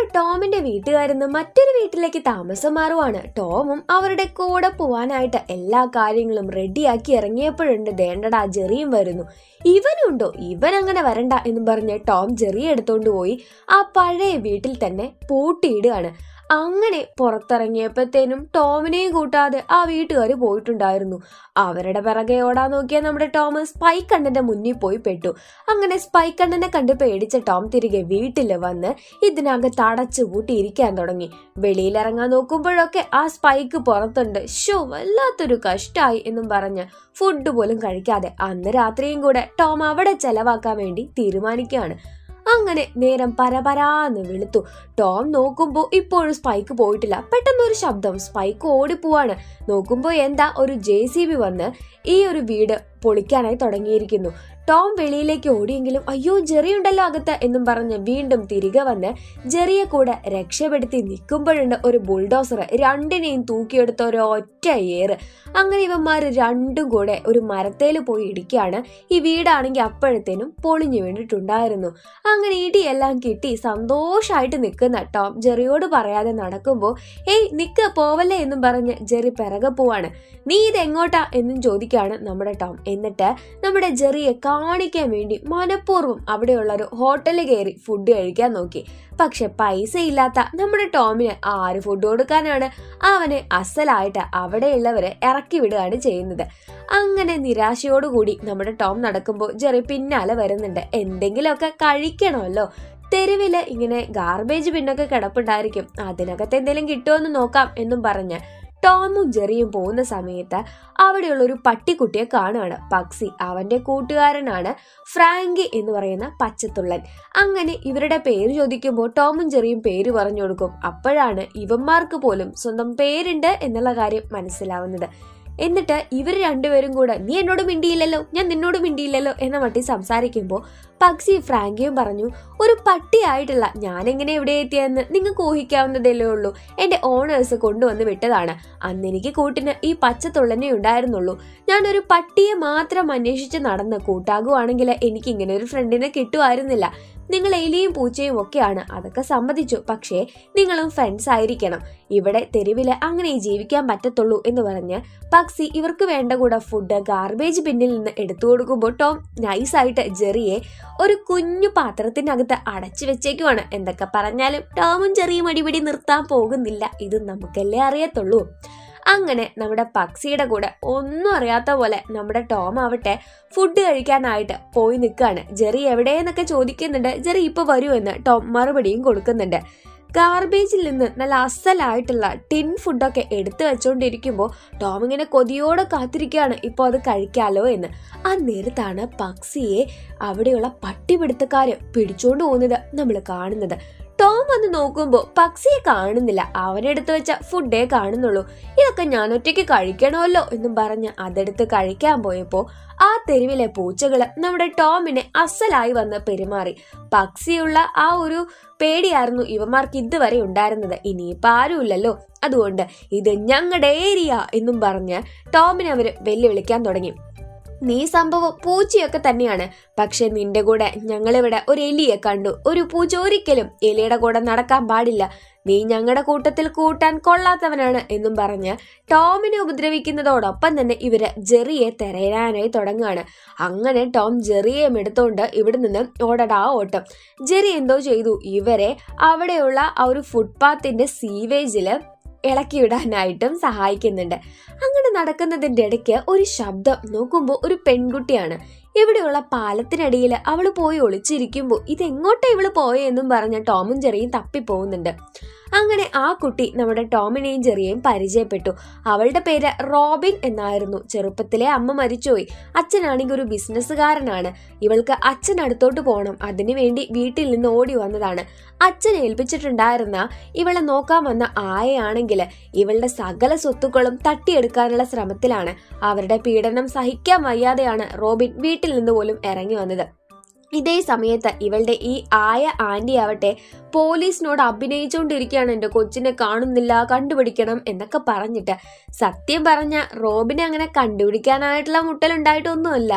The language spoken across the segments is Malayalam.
നമ്മുടെ ടോമിന്റെ വീട്ടുകാരിന്ന് മറ്റൊരു വീട്ടിലേക്ക് താമസം മാറുവാണ് ടോമും അവരുടെ കൂടെ പോവാനായിട്ട് എല്ലാ കാര്യങ്ങളും റെഡിയാക്കി ഇറങ്ങിയപ്പോഴുണ്ട് ദേണ്ടടാ ജെറിയും വരുന്നു ഇവനുണ്ടോ ഇവൻ അങ്ങനെ വരണ്ട എന്നും പറഞ്ഞ് ടോം ജെറിയെ എടുത്തോണ്ട് പോയി ആ പഴയ വീട്ടിൽ തന്നെ പൂട്ടിയിടുകയാണ് അങ്ങനെ പുറത്തിറങ്ങിയപ്പോഴത്തേനും ടോമിനെയും കൂട്ടാതെ ആ വീട്ടുകാർ പോയിട്ടുണ്ടായിരുന്നു അവരുടെ പിറകെ ഓടാൻ നോക്കിയ നമ്മുടെ ടോം സ്പൈക്കണ്ണന്റെ മുന്നിൽ പോയി പെട്ടു അങ്ങനെ സ്പൈക്കണ്ണനെ കണ്ട് പേടിച്ച ടോം തിരികെ വീട്ടിൽ വന്ന് ഇതിനകത്ത് അടച്ചു പൂട്ടി ഇരിക്കാൻ തുടങ്ങി വെളിയിലിറങ്ങാൻ നോക്കുമ്പോഴൊക്കെ ആ സ്പൈക്ക് പുറത്തുണ്ട് ഷോ വല്ലാത്തൊരു കഷ്ടായി എന്നും പറഞ്ഞ് ഫുഡ് പോലും കഴിക്കാതെ അന്ന് രാത്രിയും കൂടെ ടോം അവിടെ ചെലവാക്കാൻ വേണ്ടി തീരുമാനിക്കുകയാണ് അങ്ങനെ നേരം പരപരാന്ന് വെളുത്തു ടോം നോക്കുമ്പോ ഇപ്പോഴും സ്പൈക്ക് പോയിട്ടില്ല പെട്ടെന്ന് ഒരു ശബ്ദം സ്പൈക്ക് ഓടിപ്പോവാണ് നോക്കുമ്പോ എന്താ ഒരു ജെ സി ബി വന്ന് ഈ ഒരു വീട് പൊളിക്കാനായി തുടങ്ങിയിരിക്കുന്നു ടോം വെളിയിലേക്ക് ഓടിയെങ്കിലും അയ്യോ ജെറി ഉണ്ടല്ലോ അകത്ത് എന്നും പറഞ്ഞ് വീണ്ടും തിരികെ വന്ന് ജെറിയെ കൂടെ രക്ഷപ്പെടുത്തി നിൽക്കുമ്പോഴുണ്ട് ഒരു ബുൾഡോസർ രണ്ടിനെയും തൂക്കിയെടുത്ത ഒരു ഒറ്റ ഏറ് അങ്ങനെ ഇവന്മാർ രണ്ടും കൂടെ ഒരു മരത്തേൽ പോയി ഇടിക്കുകയാണ് ഈ വീടാണെങ്കിൽ അപ്പോഴത്തേനും പൊളിഞ്ഞു വീണിട്ടുണ്ടായിരുന്നു അങ്ങനെ ഇടിയെല്ലാം കിട്ടി സന്തോഷമായിട്ട് നിൽക്കുന്ന ടോം ജെറിയോട് പറയാതെ നടക്കുമ്പോൾ ഏയ് നിക്ക് പോവല്ലേ എന്നും പറഞ്ഞ് ജെറി പിറകെ പോവാണ് നീ ഇത് എങ്ങോട്ടാ എന്നും ചോദിക്കാണ് നമ്മുടെ ടോം എന്നിട്ട് നമ്മുടെ ജെറിയെ കാണിക്കാൻ വേണ്ടി മനഃപൂർവ്വം അവിടെയുള്ള ഒരു ഹോട്ടലിൽ കയറി ഫുഡ് കഴിക്കാൻ നോക്കി പക്ഷെ പൈസ ഇല്ലാത്ത നമ്മുടെ ടോമിന് ആര് ഫുഡ് കൊടുക്കാനാണ് അവനെ അസലായിട്ട് അവിടെയുള്ളവരെ ഇറക്കി വിടുകയാണ് ചെയ്യുന്നത് അങ്ങനെ നിരാശയോടുകൂടി നമ്മുടെ ടോം നടക്കുമ്പോൾ ജെറി പിന്നാലെ വരുന്നുണ്ട് എന്തെങ്കിലുമൊക്കെ കഴിക്കണമല്ലോ തെരുവില് ഇങ്ങനെ ഗാർബേജ് പിന്നൊക്കെ കിടപ്പുണ്ടായിരിക്കും അതിനകത്ത് എന്തെങ്കിലും കിട്ടുമെന്ന് നോക്കാം എന്നും പറഞ്ഞ് ടോമും ജെറിയും പോകുന്ന സമയത്ത് അവിടെയുള്ള ഒരു പട്ടിക്കുട്ടിയെ കാണുകയാണ് പക്സി അവന്റെ കൂട്ടുകാരനാണ് ഫ്രാങ്കി എന്ന് പറയുന്ന പച്ചത്തുള്ളൻ അങ്ങനെ ഇവരുടെ പേര് ചോദിക്കുമ്പോൾ ടോമും ജെറിയും പേര് പറഞ്ഞു കൊടുക്കും അപ്പോഴാണ് ഇവന്മാർക്ക് പോലും സ്വന്തം പേരുണ്ട് എന്നുള്ള കാര്യം മനസ്സിലാവുന്നത് എന്നിട്ട് ഇവർ രണ്ടുപേരും കൂടെ നീ എന്നോട് മിണ്ടിയില്ലല്ലോ ഞാൻ നിന്നോട് മിണ്ടിയില്ലല്ലോ എന്ന മട്ടി സംസാരിക്കുമ്പോൾ പക്സി ഫ്രാങ്കിയും പറഞ്ഞു ഒരു പട്ടിയായിട്ടുള്ള ഞാൻ എങ്ങനെ എവിടെ എത്തിയെന്ന് നിങ്ങൾക്ക് ഊഹിക്കാവുന്നതല്ലേ ഉള്ളൂ എന്റെ ഓണേഴ്സ് കൊണ്ടുവന്ന് വിട്ടതാണ് അന്ന് എനിക്ക് കൂട്ടിന് ഈ പച്ചത്തുള്ളനെ ഉണ്ടായിരുന്നുള്ളൂ ഞാനൊരു പട്ടിയെ മാത്രം അന്വേഷിച്ച് നടന്ന് കൂട്ടാകുവാണെങ്കിൽ എനിക്ക് ഇങ്ങനെ ഒരു ഫ്രണ്ടിനെ കിട്ടുമായിരുന്നില്ല നിങ്ങൾ എലിയും പൂച്ചയും ഒക്കെയാണ് അതൊക്കെ സമ്മതിച്ചു പക്ഷേ നിങ്ങളും ഫ്രണ്ട്സ് ആയിരിക്കണം ഇവിടെ തെരുവില് അങ്ങനെ ജീവിക്കാൻ പറ്റത്തുള്ളൂ എന്ന് പറഞ്ഞ് പക്ഷി ഇവർക്ക് വേണ്ട കൂടെ ഫുഡ് ഗാർബേജ് ബിന്നിൽ നിന്ന് എടുത്തു കൊടുക്കുമ്പോൾ ടോം നൈസായിട്ട് ജെറിയെ ഒരു കുഞ്ഞു പാത്രത്തിനകത്ത് അടച്ചു വെച്ചേക്കുവാണ് എന്തൊക്കെ പറഞ്ഞാലും ടോമും ചെറിയും അടിപിടി നിർത്താൻ പോകുന്നില്ല ഇത് നമുക്കല്ലേ അറിയത്തുള്ളൂ അങ്ങനെ നമ്മുടെ പക്ഷിയുടെ കൂടെ ഒന്നും അറിയാത്ത പോലെ നമ്മുടെ ടോം ആവട്ടെ ഫുഡ് കഴിക്കാനായിട്ട് പോയി നിൽക്കുകയാണ് ജെറി എവിടെയെന്നൊക്കെ ചോദിക്കുന്നുണ്ട് ജെറി ഇപ്പൊ വരൂ എന്ന് ടോം മറുപടിയും കൊടുക്കുന്നുണ്ട് ഗാർബേജിൽ നിന്ന് നല്ല അസലായിട്ടുള്ള ടിൻ ഫുഡൊക്കെ എടുത്തു വെച്ചോണ്ടിരിക്കുമ്പോൾ ടോം ഇങ്ങനെ കൊതിയോടെ കാത്തിരിക്കുകയാണ് ഇപ്പോൾ അത് കഴിക്കാലോ എന്ന് ആ നേരത്താണ് പക്ഷിയെ അവിടെയുള്ള പട്ടിപിടുത്തക്കാര് പിടിച്ചോണ്ട് പോകുന്നത് നമ്മൾ കാണുന്നത് ടോം വന്ന് നോക്കുമ്പോൾ പക്ഷിയെ കാണുന്നില്ല അവനെടുത്ത് വെച്ച ഫുഡേ കാണുന്നുള്ളൂ ഇതൊക്കെ ഞാൻ ഒറ്റയ്ക്ക് കഴിക്കണമല്ലോ എന്നും പറഞ്ഞ് അതെടുത്ത് കഴിക്കാൻ പോയപ്പോൾ ആ തെരുവിലെ പൂച്ചകള് നമ്മുടെ ടോമിനെ അസലായി വന്ന് പെരുമാറി പക്ഷിയുള്ള ആ ഒരു പേടിയായിരുന്നു ഇവന്മാർക്ക് ഇതുവരെ ഉണ്ടായിരുന്നത് ഇനിയിപ്പോ ആരുമില്ലല്ലോ അതുകൊണ്ട് ഇത് ഞങ്ങളുടെ ഏരിയ എന്നും പറഞ്ഞ് ടോമിനെ അവര് വെല്ലുവിളിക്കാൻ തുടങ്ങി നീ സംഭവം പൂച്ചയൊക്കെ തന്നെയാണ് പക്ഷെ നിന്റെ കൂടെ ഞങ്ങളിവിടെ ഒരു എലിയെ കണ്ടു ഒരു പൂച്ച ഒരിക്കലും എലിയുടെ കൂടെ നടക്കാൻ പാടില്ല നീ ഞങ്ങളുടെ കൂട്ടത്തിൽ കൂട്ടാൻ കൊള്ളാത്തവനാണ് എന്നും പറഞ്ഞ് ടോമിനെ ഉപദ്രവിക്കുന്നതോടൊപ്പം തന്നെ ഇവര് ജെറിയെ തെരയാനായി തുടങ്ങുകയാണ് അങ്ങനെ ടോം ജെറിയെയും എടുത്തോണ്ട് ഇവിടെ നിന്ന് ഓടടാ ഓട്ടം ജെറി എന്തോ ചെയ്തു ഇവരെ അവിടെയുള്ള ആ ഒരു ഫുട്പാത്തിന്റെ സീവേജില് ഇളക്കിവിടാനായിട്ടും സഹായിക്കുന്നുണ്ട് അങ്ങനെ നടക്കുന്നതിന്റെ ഇടയ്ക്ക് ഒരു ശബ്ദം നോക്കുമ്പോൾ ഒരു പെൺകുട്ടിയാണ് ഇവിടെയുള്ള പാലത്തിനടിയിൽ അവൾ പോയി ഒളിച്ചിരിക്കുമ്പോൾ ഇതെങ്ങോട്ടാ ഇവള് പോയെന്നും പറഞ്ഞ ടോമും ജെറിയും തപ്പിപ്പോകുന്നുണ്ട് അങ്ങനെ ആ കുട്ടി നമ്മുടെ ടോമിനെയും ജെറിയെയും പരിചയപ്പെട്ടു അവളുടെ പേര് റോബിൻ എന്നായിരുന്നു ചെറുപ്പത്തിലെ അമ്മ മരിച്ചുപോയി അച്ഛനാണെങ്കിൽ ഒരു ബിസിനസ്സുകാരനാണ് ഇവൾക്ക് അച്ഛൻ അടുത്തോട്ട് പോകണം അതിനുവേണ്ടി വീട്ടിൽ നിന്ന് ഓടി വന്നതാണ് അച്ഛൻ ഏൽപ്പിച്ചിട്ടുണ്ടായിരുന്ന ഇവളെ നോക്കാൻ വന്ന ആയയാണെങ്കിൽ ഇവളുടെ സകല സ്വത്തുക്കളും തട്ടിയെടുക്കാനുള്ള ശ്രമത്തിലാണ് അവരുടെ പീഡനം സഹിക്കാൻ വയ്യാതെയാണ് റോബിൻ വീട്ടിൽ നിന്ന് പോലും ഇറങ്ങി വന്നത് ഇതേ സമയത്ത് ഇവളുടെ ഈ ആയ ആന്റി ആവട്ടെ പോലീസിനോട് അഭിനയിച്ചുകൊണ്ടിരിക്കുകയാണ് എൻ്റെ കൊച്ചിനെ കാണുന്നില്ല കണ്ടുപിടിക്കണം എന്നൊക്കെ പറഞ്ഞിട്ട് സത്യം പറഞ്ഞ റോബിനെ അങ്ങനെ കണ്ടുപിടിക്കാനായിട്ടുള്ള മുട്ടലുണ്ടായിട്ടൊന്നുമല്ല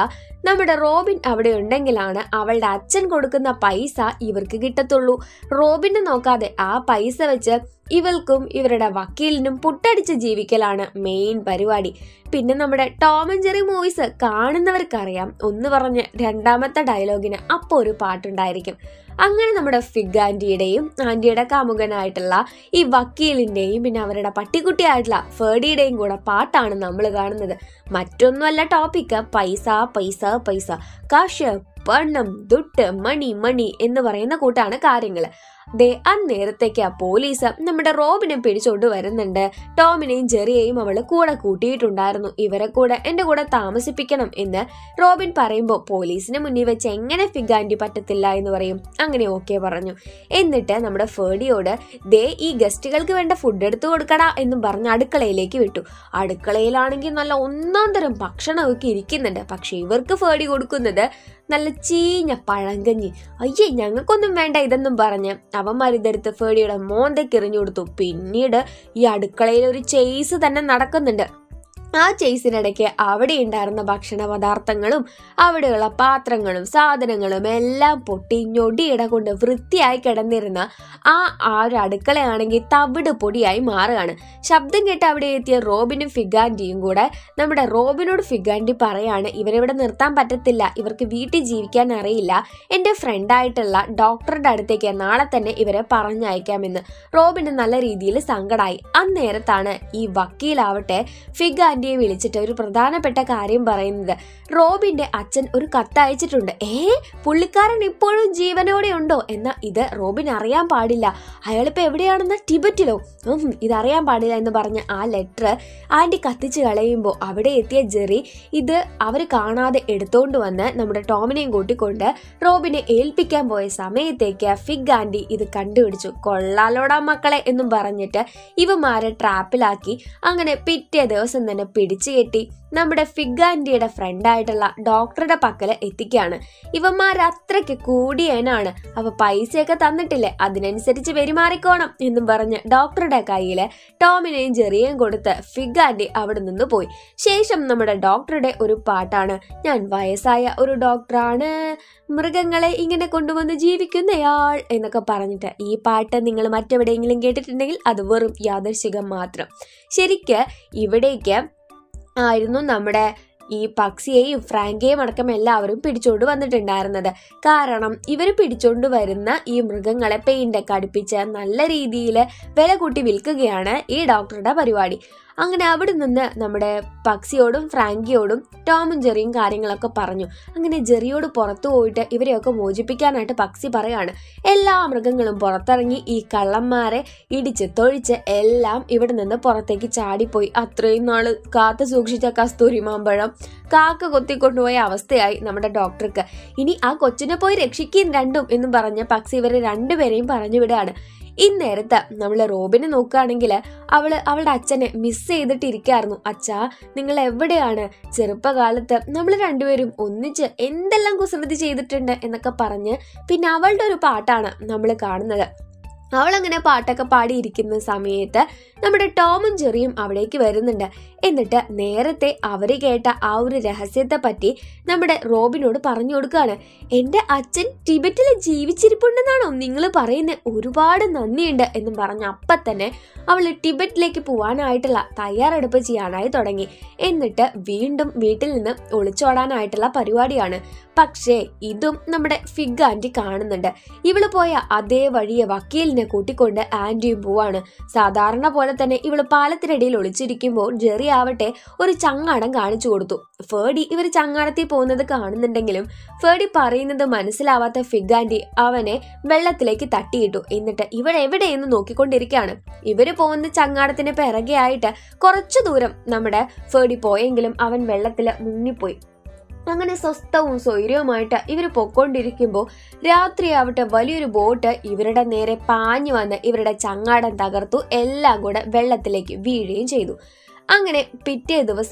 നമ്മുടെ റോബിൻ അവിടെ ഉണ്ടെങ്കിലാണ് അവളുടെ അച്ഛൻ കൊടുക്കുന്ന പൈസ ഇവർക്ക് കിട്ടത്തുള്ളൂ റോബിനെ നോക്കാതെ ആ പൈസ വെച്ച് ഇവൾക്കും ഇവരുടെ വക്കീലിനും പുട്ടടിച്ച് ജീവിക്കലാണ് മെയിൻ പരിപാടി പിന്നെ നമ്മുടെ ടോം ആൻഡ് ജെറി മൂവീസ് കാണുന്നവർക്കറിയാം ഒന്ന് പറഞ്ഞ് രണ്ടാമത്തെ ഡയലോഗിന് അപ്പോൾ ഒരു പാട്ടുണ്ടായിരിക്കും അങ്ങനെ നമ്മുടെ ഫിഗ് ആൻറ്റിയുടെയും ആൻറ്റിയുടെ കാമുകനായിട്ടുള്ള ഈ വക്കീലിൻ്റെയും പിന്നെ അവരുടെ പട്ടിക്കുട്ടിയായിട്ടുള്ള ഫേഡിയുടെയും കൂടെ പാട്ടാണ് നമ്മൾ കാണുന്നത് മറ്റൊന്നുമല്ല ടോപ്പിക്ക് പൈസ പൈസ പൈസ കാശ് പണം ദുട്ട് മണി മണി എന്ന് പറയുന്ന കൂട്ടാണ് കാര്യങ്ങൾ ദേ അന്നേരത്തേക്ക് ആ പോലീസ് നമ്മുടെ റോബിനെ പിടിച്ചോണ്ട് വരുന്നുണ്ട് ടോമിനെയും ജെറിയെയും അവള് കൂടെ കൂട്ടിയിട്ടുണ്ടായിരുന്നു ഇവരെ കൂടെ എന്റെ കൂടെ താമസിപ്പിക്കണം എന്ന് റോബിൻ പറയുമ്പോൾ പോലീസിന് മുന്നിൽ വെച്ച് എങ്ങനെ ഫിഗാൻറ്റി പറ്റത്തില്ല എന്ന് പറയും അങ്ങനെ ഓക്കെ പറഞ്ഞു എന്നിട്ട് നമ്മുടെ ഫേഡിയോട് ദേ ഈ ഗസ്റ്റുകൾക്ക് വേണ്ട ഫുഡ് എടുത്തു കൊടുക്കടാ എന്നും പറഞ്ഞ് അടുക്കളയിലേക്ക് വിട്ടു അടുക്കളയിലാണെങ്കിൽ നല്ല ഒന്നാം തരം ഭക്ഷണമൊക്കെ ഇരിക്കുന്നുണ്ട് പക്ഷെ ഇവർക്ക് ഫേഡി കൊടുക്കുന്നത് നല്ല ചീഞ്ഞ പഴങ്കഞ്ഞി അയ്യേ ഞങ്ങൾക്കൊന്നും വേണ്ട ഇതെന്നും പറഞ്ഞ് അവന്മാർ ഇതെടുത്ത് ഫേഡിയുടെ മോന്തയ്ക്ക് എറിഞ്ഞു കൊടുത്തു പിന്നീട് ഈ അടുക്കളയിൽ ഒരു ചെയ്സ് തന്നെ നടക്കുന്നുണ്ട് ആ ചേസിനിടയ്ക്ക് അവിടെ ഉണ്ടായിരുന്ന ഭക്ഷണ പദാർത്ഥങ്ങളും അവിടെയുള്ള പാത്രങ്ങളും സാധനങ്ങളും എല്ലാം പൊട്ടി ഞൊടിയിട കൊണ്ട് വൃത്തിയായി കിടന്നിരുന്ന ആ ആ ഒരു അടുക്കളയാണെങ്കിൽ തവിട് പൊടിയായി മാറുകയാണ് ശബ്ദം കേട്ട് അവിടെ എത്തിയ റോബിനും ഫിഗാൻഡിയും കൂടെ നമ്മുടെ റോബിനോട് ഫിഗാൻഡി പറയാണ് ഇവരിവിടെ നിർത്താൻ പറ്റത്തില്ല ഇവർക്ക് വീട്ടിൽ ജീവിക്കാൻ അറിയില്ല എൻ്റെ ഫ്രണ്ടായിട്ടുള്ള ഡോക്ടറുടെ അടുത്തേക്ക് നാളെ തന്നെ ഇവരെ പറഞ്ഞയക്കാമെന്ന് റോബിന് നല്ല രീതിയിൽ സങ്കടമായി അന്നേരത്താണ് ഈ വക്കീലാവട്ടെ ഫിഗാൻഡിയെ വിളിച്ചിട്ട് ഒരു പ്രധാനപ്പെട്ട കാര്യം പറയുന്നത് റോബിന്റെ അച്ഛൻ ഒരു കത്ത് അയച്ചിട്ടുണ്ട് ഏ പുള്ളിക്കാരൻ ഇപ്പോഴും ജീവനോടെ ഉണ്ടോ എന്നാ ഇത് റോബിൻ അറിയാൻ പാടില്ല അയാളിപ്പോ എവിടെയാണെന്ന് ടിബറ്റിലോ ഉം ഇതറിയാൻ പാടില്ല എന്ന് പറഞ്ഞ ആ ലെറ്റർ ആന്റി കത്തിച്ച് കളയുമ്പോൾ അവിടെ എത്തിയ ജെറി ഇത് അവര് കാണാതെ എടുത്തോണ്ട് വന്ന് നമ്മുടെ ടോമിനെയും കൂട്ടിക്കൊണ്ട് റോബിനെ ഏൽപ്പിക്കാൻ പോയ സമയത്തേക്ക് ഫിഗ് ആന്റി ഇത് കണ്ടുപിടിച്ചു കൊള്ളാലോടാ മക്കളെ എന്നും പറഞ്ഞിട്ട് ഇവന്മാരെ ട്രാപ്പിലാക്കി അങ്ങനെ പിറ്റേ ദിവസം തന്നെ പിടിച്ചു കെട്ടി നമ്മുടെ ഫിഗ് ആന്റിയുടെ ഫ്രണ്ടായിട്ടുള്ള ഡോക്ടറുടെ പക്കല് എത്തിക്കാണ് ഇവന്മാർ അത്രയ്ക്ക് കൂടിയനാണ് അവ പൈസയൊക്കെ തന്നിട്ടില്ലേ അതിനനുസരിച്ച് പെരുമാറിക്കോണം എന്നും പറഞ്ഞ് ഡോക്ടറുടെ കയ്യില് ടോമിനെയും ജെറിയെയും കൊടുത്ത് ഫിഗ് ആന്റി അവിടെ നിന്ന് പോയി ശേഷം നമ്മുടെ ഡോക്ടറുടെ ഒരു പാട്ടാണ് ഞാൻ വയസ്സായ ഒരു ഡോക്ടറാണ് മൃഗങ്ങളെ ഇങ്ങനെ കൊണ്ടുവന്ന് ജീവിക്കുന്നയാൾ എന്നൊക്കെ പറഞ്ഞിട്ട് ഈ പാട്ട് നിങ്ങൾ മറ്റെവിടെയെങ്കിലും കേട്ടിട്ടുണ്ടെങ്കിൽ അത് വെറും യാദർശികം മാത്രം ശരിക്ക് ഇവിടേക്ക് ആയിരുന്നു നമ്മുടെ ഈ പക്ഷിയെയും ഫ്രാങ്കയെയും അടക്കം എല്ലാവരും പിടിച്ചോണ്ട് വന്നിട്ടുണ്ടായിരുന്നത് കാരണം ഇവർ പിടിച്ചോണ്ട് വരുന്ന ഈ മൃഗങ്ങളെ പെയിന്റൊക്കെ അടുപ്പിച്ച് നല്ല രീതിയിൽ വില കൂട്ടി വിൽക്കുകയാണ് ഈ ഡോക്ടറുടെ പരിപാടി അങ്ങനെ അവിടെ നിന്ന് നമ്മുടെ പക്ഷിയോടും ഫ്രാങ്കിയോടും ടോമും ജെറിയും കാര്യങ്ങളൊക്കെ പറഞ്ഞു അങ്ങനെ ജെറിയോട് പുറത്തു പോയിട്ട് ഇവരെയൊക്കെ മോചിപ്പിക്കാനായിട്ട് പക്ഷി പറയാണ് എല്ലാ മൃഗങ്ങളും പുറത്തിറങ്ങി ഈ കള്ളന്മാരെ ഇടിച്ച് തൊഴിച്ച് എല്ലാം ഇവിടെ നിന്ന് പുറത്തേക്ക് ചാടിപ്പോയി അത്രയും നാള് കാത്തു സൂക്ഷിച്ച കസ്തൂരി മാമ്പഴം കാക്ക കൊത്തിക്കൊണ്ടുപോയ അവസ്ഥയായി നമ്മുടെ ഡോക്ടർക്ക് ഇനി ആ കൊച്ചിനെ പോയി രക്ഷിക്കുകയും രണ്ടും എന്നും പറഞ്ഞ് പക്ഷി ഇവരെ രണ്ടുപേരെയും പറഞ്ഞു വിടുകയാണ് ഇന്നേരത്ത് നമ്മൾ റോബിനെ നോക്കുകയാണെങ്കിൽ അവള് അവളുടെ അച്ഛനെ മിസ് ചെയ്തിട്ടിരിക്കായിരുന്നു അച്ഛാ നിങ്ങൾ എവിടെയാണ് ചെറുപ്പകാലത്ത് നമ്മൾ രണ്ടുപേരും ഒന്നിച്ച് എന്തെല്ലാം കുസൃതി ചെയ്തിട്ടുണ്ട് എന്നൊക്കെ പറഞ്ഞ് പിന്നെ അവളുടെ ഒരു പാട്ടാണ് നമ്മൾ കാണുന്നത് അവളങ്ങനെ പാട്ടൊക്കെ പാടിയിരിക്കുന്ന സമയത്ത് നമ്മുടെ ടോമും ജെറിയും അവിടേക്ക് വരുന്നുണ്ട് എന്നിട്ട് നേരത്തെ അവര് കേട്ട ആ ഒരു രഹസ്യത്തെ പറ്റി നമ്മുടെ റോബിനോട് പറഞ്ഞു കൊടുക്കുകയാണ് എൻ്റെ അച്ഛൻ ടിബറ്റിൽ ജീവിച്ചിരിപ്പുണ്ടെന്നാണോ നിങ്ങൾ പറയുന്നത് ഒരുപാട് നന്ദിയുണ്ട് എന്നും പറഞ്ഞ് അപ്പം തന്നെ അവൾ ടിബറ്റിലേക്ക് പോവാനായിട്ടുള്ള തയ്യാറെടുപ്പ് ചെയ്യാനായി തുടങ്ങി എന്നിട്ട് വീണ്ടും വീട്ടിൽ നിന്ന് ഒളിച്ചോടാനായിട്ടുള്ള പരിപാടിയാണ് പക്ഷേ ഇതും നമ്മുടെ ഫിഗ് ആന്റി കാണുന്നുണ്ട് ഇവള് പോയ അതേ വഴിയെ വക്കീലിനെ കൂട്ടിക്കൊണ്ട് ആന്റിയും പോവാണ് സാധാരണ പോലെ തന്നെ ഇവള് പാലത്തിനിടയിൽ ഒളിച്ചിരിക്കുമ്പോൾ ജെറി ആവട്ടെ ഒരു ചങ്ങാടം കാണിച്ചു കൊടുത്തു ഫേഡി ഇവർ ചങ്ങാടത്തിൽ പോകുന്നത് കാണുന്നുണ്ടെങ്കിലും ഫേഡി പറയുന്നത് മനസ്സിലാവാത്ത ഫിഗ് ആന്റി അവനെ വെള്ളത്തിലേക്ക് തട്ടിയിട്ടു എന്നിട്ട് ഇവരെവിടെയെന്ന് നോക്കിക്കൊണ്ടിരിക്കുകയാണ് ഇവര് പോകുന്ന ചങ്ങാടത്തിന് പിറകെയായിട്ട് കുറച്ചു ദൂരം നമ്മുടെ ഫേഡി പോയെങ്കിലും അവൻ വെള്ളത്തിൽ മുങ്ങിപ്പോയി അങ്ങനെ സ്വസ്ഥവും സ്വൈര്യവുമായിട്ട് ഇവർ പൊക്കോണ്ടിരിക്കുമ്പോൾ രാത്രിയാവട്ടെ വലിയൊരു ബോട്ട് ഇവരുടെ നേരെ പാഞ്ഞു വന്ന് ഇവരുടെ ചങ്ങാടം തകർത്തു എല്ലാം കൂടെ വെള്ളത്തിലേക്ക് വീഴുകയും ചെയ്തു അങ്ങനെ പിറ്റേ ദിവസം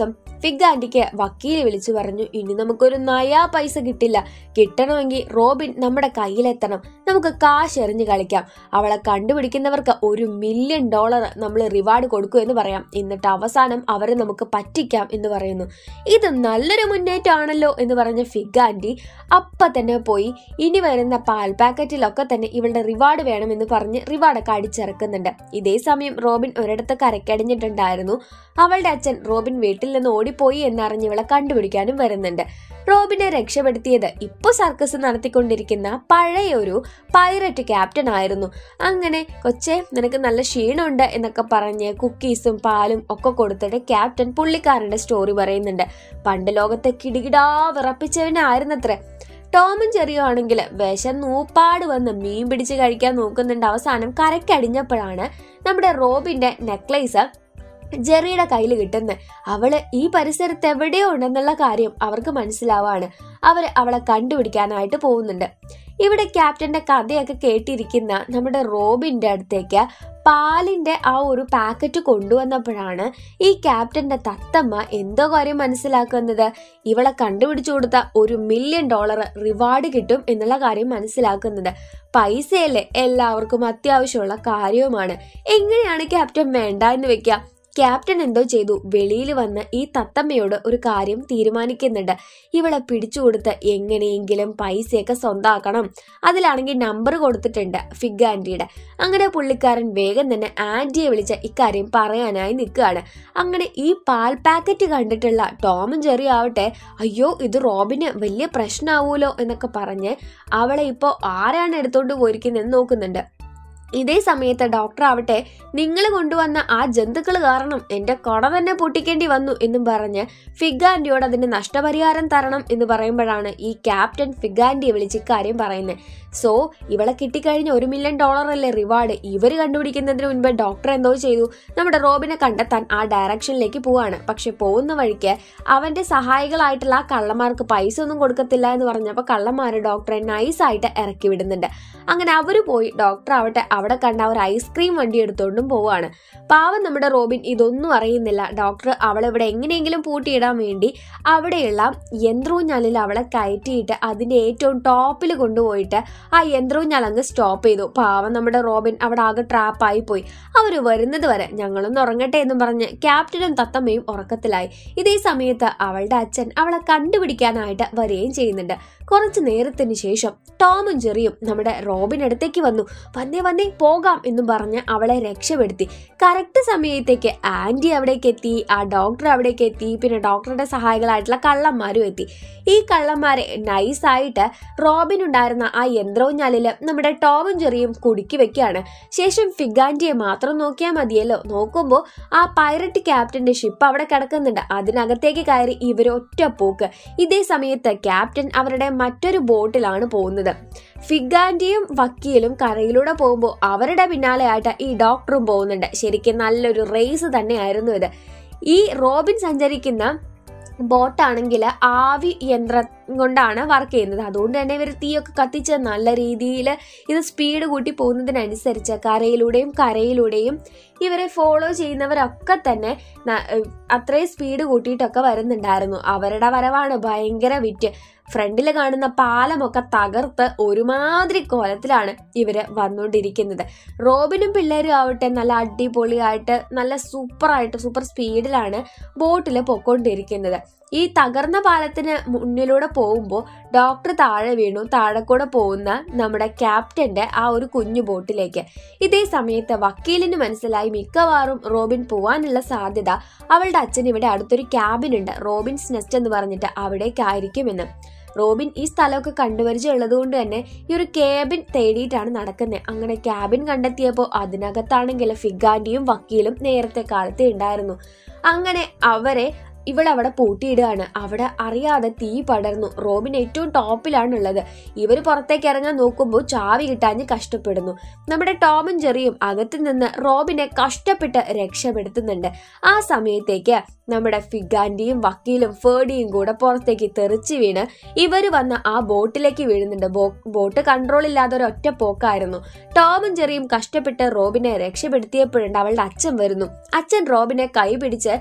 ഫിഗ് ആന്റിക്ക് വക്കീൽ വിളിച്ചു പറഞ്ഞു ഇനി നമുക്കൊരു നയാ പൈസ കിട്ടില്ല കിട്ടണമെങ്കിൽ റോബിൻ നമ്മുടെ കയ്യിലെത്തണം നമുക്ക് കാശ് എറിഞ്ഞു കളിക്കാം അവളെ കണ്ടുപിടിക്കുന്നവർക്ക് ഒരു മില്യൺ ഡോളർ നമ്മൾ റിവാർഡ് കൊടുക്കൂ എന്ന് പറയാം എന്നിട്ട് അവസാനം അവരെ നമുക്ക് പറ്റിക്കാം എന്ന് പറയുന്നു ഇത് നല്ലൊരു മുന്നേറ്റമാണല്ലോ എന്ന് പറഞ്ഞ ഫിഗ് ആന്റി അപ്പ തന്നെ പോയി ഇനി വരുന്ന പാൽ പാക്കറ്റിലൊക്കെ തന്നെ ഇവളുടെ റിവാർഡ് വേണമെന്ന് പറഞ്ഞ് റിവാർഡൊക്കെ അടിച്ചിറക്കുന്നുണ്ട് ഇതേ സമയം റോബിൻ ഒരിടത്ത് കരക്കടിഞ്ഞിട്ടുണ്ടായിരുന്നു അവളുടെ അച്ഛൻ റോബിൻ വീട്ടിൽ നിന്ന് ഓടിപ്പോയി എന്നറിഞ്ഞ് ഇവളെ കണ്ടുപിടിക്കാനും വരുന്നുണ്ട് റോബിനെ രക്ഷപ്പെടുത്തിയത് ഇപ്പൊ സർക്കസ് നടത്തിക്കൊണ്ടിരിക്കുന്ന പഴയ ഒരു പൈററ്റ് ക്യാപ്റ്റൻ ആയിരുന്നു അങ്ങനെ കൊച്ചെ നിനക്ക് നല്ല ക്ഷീണമുണ്ട് എന്നൊക്കെ പറഞ്ഞ് കുക്കീസും പാലും ഒക്കെ കൊടുത്തിട്ട് ക്യാപ്റ്റൻ പുള്ളിക്കാരന്റെ സ്റ്റോറി പറയുന്നുണ്ട് പണ്ട് ലോകത്തെ കിടികിടാ വിറപ്പിച്ചവനായിരുന്നത്രേ ടോമും ചെറിയോ ആണെങ്കിൽ വിഷം നൂപ്പാട് വന്ന് മീൻ പിടിച്ച് കഴിക്കാൻ നോക്കുന്നുണ്ട് അവസാനം കരക്കടിഞ്ഞപ്പോഴാണ് നമ്മുടെ റോബിന്റെ നെക്ലേസ് ജെറിയുടെ കയ്യിൽ കിട്ടുന്നത് അവള് ഈ പരിസരത്ത് എവിടെയോ ഉണ്ടെന്നുള്ള കാര്യം അവർക്ക് മനസ്സിലാവാണ് അവർ അവളെ കണ്ടുപിടിക്കാനായിട്ട് പോകുന്നുണ്ട് ഇവിടെ ക്യാപ്റ്റന്റെ കഥയൊക്കെ കേട്ടിരിക്കുന്ന നമ്മുടെ റോബിന്റെ അടുത്തേക്ക് പാലിന്റെ ആ ഒരു പാക്കറ്റ് കൊണ്ടുവന്നപ്പോഴാണ് ഈ ക്യാപ്റ്റന്റെ തത്തമ്മ എന്തോ കാര്യം മനസ്സിലാക്കുന്നത് ഇവളെ കണ്ടുപിടിച്ചു കൊടുത്ത ഒരു മില്യൺ ഡോളർ റിവാർഡ് കിട്ടും എന്നുള്ള കാര്യം മനസ്സിലാക്കുന്നത് പൈസയല്ലേ എല്ലാവർക്കും അത്യാവശ്യമുള്ള കാര്യവുമാണ് എങ്ങനെയാണ് ക്യാപ്റ്റൻ വേണ്ട എന്ന് വെക്കുക ക്യാപ്റ്റൻ എന്തോ ചെയ്തു വെളിയിൽ വന്ന് ഈ തത്തമ്മയോട് ഒരു കാര്യം തീരുമാനിക്കുന്നുണ്ട് ഇവളെ പിടിച്ചു കൊടുത്ത് എങ്ങനെയെങ്കിലും പൈസയൊക്കെ സ്വന്താക്കണം അതിലാണെങ്കിൽ നമ്പർ കൊടുത്തിട്ടുണ്ട് ഫിഗ് ആന്റിയുടെ അങ്ങനെ പുള്ളിക്കാരൻ വേഗം തന്നെ ആന്റിയെ വിളിച്ച ഇക്കാര്യം പറയാനായി നിൽക്കുകയാണ് അങ്ങനെ ഈ പാൽ പാക്കറ്റ് കണ്ടിട്ടുള്ള ടോമും ജെറി ആവട്ടെ അയ്യോ ഇത് റോബിന് വലിയ പ്രശ്നമാവൂലോ എന്നൊക്കെ പറഞ്ഞ് അവളെ ഇപ്പോൾ ആരാണ് എടുത്തോണ്ട് പോയിരിക്കുന്നതെന്ന് നോക്കുന്നുണ്ട് ഇതേ സമയത്ത് ഡോക്ടർ ആവട്ടെ നിങ്ങൾ കൊണ്ടുവന്ന ആ ജന്തുക്കൾ കാരണം എന്റെ കൊട തന്നെ പൊട്ടിക്കേണ്ടി വന്നു എന്നും പറഞ്ഞ് ഫിഗാൻഡിയോട് അതിന്റെ നഷ്ടപരിഹാരം തരണം എന്ന് പറയുമ്പോഴാണ് ഈ ക്യാപ്റ്റൻ ഫിഗാൻഡിയെ വിളിച്ച് ഇക്കാര്യം പറയുന്നത് സോ ഇവളെ കിട്ടിക്കഴിഞ്ഞ ഒരു മില്യൺ ഡോളർ അല്ലേ റിവാർഡ് ഇവര് കണ്ടുപിടിക്കുന്നതിന് മുൻപ് ഡോക്ടർ എന്തോ ചെയ്തു നമ്മുടെ റോബിനെ കണ്ടെത്താൻ ആ ഡയറക്ഷനിലേക്ക് പോവാണ് പക്ഷെ പോകുന്ന വഴിക്ക് അവന്റെ സഹായികളായിട്ടുള്ള ആ കള്ളന്മാർക്ക് പൈസ ഒന്നും കൊടുക്കത്തില്ല എന്ന് പറഞ്ഞപ്പോൾ കള്ളന്മാര് ഡോക്ടറെ നൈസായിട്ട് ഇറക്കി വിടുന്നുണ്ട് അങ്ങനെ അവര് പോയി ഡോക്ടർ ആവട്ടെ അവിടെ കണ്ട ഒരു ഐസ്ക്രീം വണ്ടി എടുത്തോണ്ടും പോവാണ് പാവം നമ്മുടെ റോബിൻ ഇതൊന്നും അറിയുന്നില്ല ഡോക്ടർ അവളെ ഇവിടെ എങ്ങനെയെങ്കിലും പൂട്ടിയിടാൻ വേണ്ടി അവിടെയുള്ള യന്ത്രൂഞ്ഞാലിൽ അവളെ കയറ്റിയിട്ട് അതിന്റെ ഏറ്റവും ടോപ്പിൽ കൊണ്ടുപോയിട്ട് ആ യന്ത്രൂഞ്ഞാൽ അങ്ങ് സ്റ്റോപ്പ് ചെയ്തു പാവം നമ്മുടെ റോബിൻ അവിടെ ആകെ ട്രാപ്പായി പോയി അവര് വരുന്നത് വരെ ഞങ്ങളൊന്ന് ഉറങ്ങട്ടെ എന്നും പറഞ്ഞ് ക്യാപ്റ്റനും തത്തമ്മയും ഉറക്കത്തിലായി ഇതേ സമയത്ത് അവളുടെ അച്ഛൻ അവളെ കണ്ടുപിടിക്കാനായിട്ട് വരികയും ചെയ്യുന്നുണ്ട് കുറച്ചു നേരത്തിന് ശേഷം ടോമും ജെറിയും നമ്മുടെ റോബിൻ അടുത്തേക്ക് വന്നു വന്നേ വന്നേ പോകാം എന്നും പറഞ്ഞ് അവളെ രക്ഷപ്പെടുത്തി കറക്റ്റ് സമയത്തേക്ക് ആന്റി അവിടേക്ക് എത്തി ആ ഡോക്ടർ അവിടേക്ക് എത്തി പിന്നെ ഡോക്ടറുടെ സഹായികളായിട്ടുള്ള കള്ളന്മാരും എത്തി ഈ കള്ളന്മാരെ നൈസായിട്ട് റോബിൻ ഉണ്ടായിരുന്ന ആ യന്ത്രവുഞ്ഞാലില് നമ്മുടെ ടോമും ജെറിയും കുടുക്കി വെക്കുകയാണ് ശേഷം ഫിഗാൻറ്റിയെ മാത്രം നോക്കിയാൽ മതിയല്ലോ നോക്കുമ്പോൾ ആ പൈററ്റ് ക്യാപ്റ്റന്റെ ഷിപ്പ് അവിടെ കിടക്കുന്നുണ്ട് അതിനകത്തേക്ക് കയറി ഇവരൊറ്റ പോക്ക് ഇതേ സമയത്ത് ക്യാപ്റ്റൻ അവരുടെ മറ്റൊരു ബോട്ടിലാണ് പോകുന്നത് ഫിഗാൻറ്റിയും വക്കീലും കരയിലൂടെ പോകുമ്പോൾ അവരുടെ പിന്നാലെയായിട്ട് ഈ ഡോക്ടറും പോകുന്നുണ്ട് ശരിക്കും നല്ലൊരു റേസ് തന്നെയായിരുന്നു ഇത് ഈ റോബിൻ സഞ്ചരിക്കുന്ന ബോട്ടാണെങ്കിൽ ആവി യന്ത്രം കൊണ്ടാണ് വർക്ക് ചെയ്യുന്നത് അതുകൊണ്ട് തന്നെ ഇവർ തീയൊക്കെ കത്തിച്ച് നല്ല രീതിയിൽ ഇത് സ്പീഡ് കൂട്ടി പോകുന്നതിനനുസരിച്ച് കരയിലൂടെയും കരയിലൂടെയും ഇവരെ ഫോളോ ചെയ്യുന്നവരൊക്കെ തന്നെ ന- അത്രയും സ്പീഡ് കൂട്ടിയിട്ടൊക്കെ വരുന്നുണ്ടായിരുന്നു അവരുടെ വരവാണ് ഭയങ്കര വിറ്റ് ഫ്രണ്ടിൽ കാണുന്ന പാലമൊക്കെ തകർത്ത് ഒരുമാതിരി കോലത്തിലാണ് ഇവര് വന്നുകൊണ്ടിരിക്കുന്നത് റോബിനും പിള്ളേരും ആവട്ടെ നല്ല അടിപൊളിയായിട്ട് നല്ല സൂപ്പറായിട്ട് സൂപ്പർ സ്പീഡിലാണ് ബോട്ടിൽ പൊക്കോണ്ടിരിക്കുന്നത് ഈ തകർന്ന പാലത്തിന് മുന്നിലൂടെ പോകുമ്പോൾ ഡോക്ടർ താഴെ വീണു താഴെ കൂടെ പോകുന്ന നമ്മുടെ ക്യാപ്റ്റന്റെ ആ ഒരു കുഞ്ഞു ബോട്ടിലേക്ക് ഇതേ സമയത്ത് വക്കീലിന് മനസ്സിലായി മിക്കവാറും റോബിൻ പോവാനുള്ള സാധ്യത അവളുടെ അച്ഛൻ ഇവിടെ അടുത്തൊരു ക്യാബിൻ ഉണ്ട് റോബിൻസ് നെസ്റ്റ് എന്ന് പറഞ്ഞിട്ട് അവിടേക്കായിരിക്കുമെന്ന് റോബിൻ ഈ സ്ഥലമൊക്കെ കണ്ടുപരിചയമുള്ളത് കൊണ്ട് തന്നെ ഈ ഒരു ക്യാബിൻ തേടിയിട്ടാണ് നടക്കുന്നത് അങ്ങനെ ക്യാബിൻ കണ്ടെത്തിയപ്പോൾ അതിനകത്താണെങ്കിൽ ഫിഗാൻഡിയും വക്കീലും നേരത്തെ കാലത്തെ ഉണ്ടായിരുന്നു അങ്ങനെ അവരെ ഇവളവിടെ പൂട്ടിയിടുകയാണ് അവിടെ അറിയാതെ തീ പടർന്നു റോബിൻ ഏറ്റവും ടോപ്പിലാണുള്ളത് ഇവർ പുറത്തേക്ക് ഇറങ്ങാൻ നോക്കുമ്പോൾ ചാവി കിട്ടാഞ്ഞ് കഷ്ടപ്പെടുന്നു നമ്മുടെ ടോമും ജെറിയും അകത്തു നിന്ന് റോബിനെ കഷ്ടപ്പെട്ട് രക്ഷപ്പെടുത്തുന്നുണ്ട് ആ സമയത്തേക്ക് നമ്മുടെ ഫിഗാൻഡിയും വക്കീലും ഫേഡിയും കൂടെ പുറത്തേക്ക് തെറിച്ച് വീണ് ഇവർ വന്ന ആ ബോട്ടിലേക്ക് വീഴുന്നുണ്ട് ബോ- ബോട്ട് കൺട്രോൾ ഇല്ലാതെ ഒരു ഒറ്റ പോക്കായിരുന്നു ടോമും ജെറിയും കഷ്ടപ്പെട്ട് റോബിനെ രക്ഷപ്പെടുത്തിയപ്പോഴുണ്ട് അവളുടെ അച്ഛൻ വരുന്നു അച്ഛൻ റോബിനെ കൈ പിടിച്ച്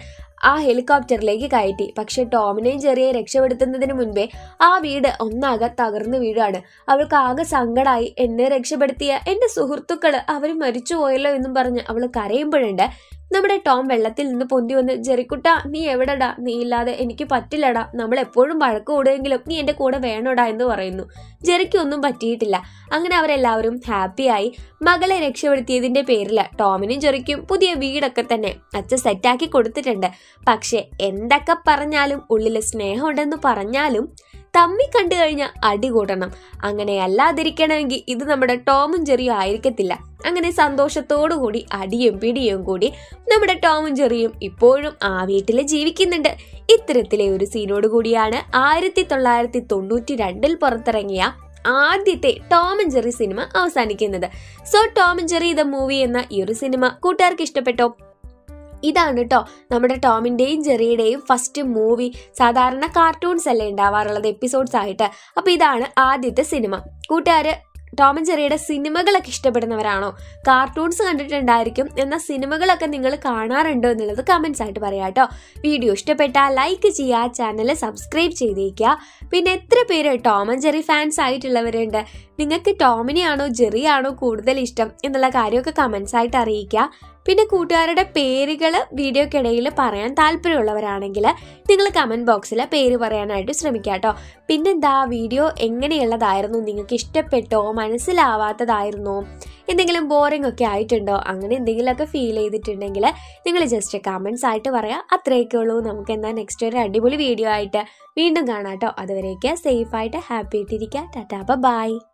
ആ ഹെലികോപ്റ്ററിലേക്ക് കയറ്റി പക്ഷെ ടോമിനെയും ചെറിയെ രക്ഷപ്പെടുത്തുന്നതിന് മുൻപേ ആ വീട് ഒന്നാകെ തകർന്നു വീഴാണ് അവൾക്ക് ആകെ സങ്കടമായി എന്നെ രക്ഷപ്പെടുത്തിയ എന്റെ സുഹൃത്തുക്കള് അവർ മരിച്ചു പോയല്ലോ എന്നും പറഞ്ഞ് അവൾ കരയുമ്പോഴുണ്ട് നമ്മുടെ ടോം വെള്ളത്തിൽ നിന്ന് പൊന്തി വന്ന് ജെറിക്കുട്ട നീ എവിടെടാ നീ ഇല്ലാതെ എനിക്ക് പറ്റില്ലടാ നമ്മൾ എപ്പോഴും വഴക്ക് കൂടുമെങ്കിലും നീ എന്റെ കൂടെ വേണോടാ എന്ന് പറയുന്നു ജെറിക്ക് ഒന്നും പറ്റിയിട്ടില്ല അങ്ങനെ അവരെല്ലാവരും ഹാപ്പിയായി മകളെ രക്ഷപ്പെടുത്തിയതിന്റെ പേരിൽ ടോമിനും ജെറിക്കും പുതിയ വീടൊക്കെ തന്നെ അച്ഛൻ സെറ്റാക്കി കൊടുത്തിട്ടുണ്ട് പക്ഷെ എന്തൊക്കെ പറഞ്ഞാലും ഉള്ളിൽ സ്നേഹമുണ്ടെന്ന് പറഞ്ഞാലും തമ്മി കണ്ടു കഴിഞ്ഞാൽ അടി കൂട്ടണം അങ്ങനെ അല്ലാതിരിക്കണമെങ്കിൽ ഇത് നമ്മുടെ ടോമും ജെറിയും ആയിരിക്കത്തില്ല അങ്ങനെ സന്തോഷത്തോടു കൂടി അടിയും പിടിയും കൂടി നമ്മുടെ ടോമും ജെറിയും ഇപ്പോഴും ആ വീട്ടിൽ ജീവിക്കുന്നുണ്ട് ഇത്തരത്തിലെ ഒരു സീനോട് കൂടിയാണ് ആയിരത്തി തൊള്ളായിരത്തി തൊണ്ണൂറ്റി രണ്ടിൽ പുറത്തിറങ്ങിയ ആദ്യത്തെ ടോം ആൻഡ് ജെറി സിനിമ അവസാനിക്കുന്നത് so Tom and Jerry the movie എന്ന ഈ ഒരു സിനിമ കൂട്ടുകാർക്ക് ഇഷ്ടപ്പെട്ടോ ഇതാണ് കേട്ടോ നമ്മുടെ ടോമിന്റെയും ജെറിയുടെയും ഫസ്റ്റ് മൂവി സാധാരണ കാർട്ടൂൺസ് അല്ലേ ഉണ്ടാവാറുള്ളത് എപ്പിസോഡ്സ് ആയിട്ട് അപ്പൊ ഇതാണ് ആദ്യത്തെ സിനിമ കൂട്ടുകാര് ടോം ആൻഡ് ജെറിയുടെ സിനിമകളൊക്കെ ഇഷ്ടപ്പെടുന്നവരാണോ കാർട്ടൂൺസ് കണ്ടിട്ടുണ്ടായിരിക്കും എന്നാൽ സിനിമകളൊക്കെ നിങ്ങൾ കാണാറുണ്ടോ എന്നുള്ളത് കമൻസ് ആയിട്ട് പറയാം കേട്ടോ വീഡിയോ ഇഷ്ടപ്പെട്ടാൽ ലൈക്ക് ചെയ്യുക ചാനൽ സബ്സ്ക്രൈബ് ചെയ്തേക്കുക പിന്നെ എത്ര പേര് ടോം ആൻഡ് ജെറി ഫാൻസ് ആയിട്ടുള്ളവരുണ്ട് നിങ്ങൾക്ക് ടോമിനെയാണോ ജെറിയാണോ കൂടുതൽ ഇഷ്ടം എന്നുള്ള കാര്യമൊക്കെ കമൻസ് ആയിട്ട് അറിയിക്കുക പിന്നെ കൂട്ടുകാരുടെ പേരുകൾ വീഡിയോക്കിടയിൽ പറയാൻ താല്പര്യമുള്ളവരാണെങ്കിൽ നിങ്ങൾ കമൻറ്റ് ബോക്സിൽ പേര് പറയാനായിട്ട് ശ്രമിക്കുക കേട്ടോ പിന്നെന്താ വീഡിയോ എങ്ങനെയുള്ളതായിരുന്നു നിങ്ങൾക്ക് ഇഷ്ടപ്പെട്ടോ മനസ്സിലാവാത്തതായിരുന്നോ എന്തെങ്കിലും ബോറിംഗ് ഒക്കെ ആയിട്ടുണ്ടോ അങ്ങനെ എന്തെങ്കിലുമൊക്കെ ഫീൽ ചെയ്തിട്ടുണ്ടെങ്കിൽ നിങ്ങൾ ജസ്റ്റ് കമൻസ് ആയിട്ട് പറയാം അത്രയൊക്കെ ഉള്ളൂ നമുക്ക് എന്നാൽ നെക്സ്റ്റ് ഒരു അടിപൊളി വീഡിയോ ആയിട്ട് വീണ്ടും കാണാം കേട്ടോ അതുവരേക്ക് സേഫായിട്ട് ഹാപ്പി ആയിട്ടിരിക്കുക ടാറ്റാ ബൈ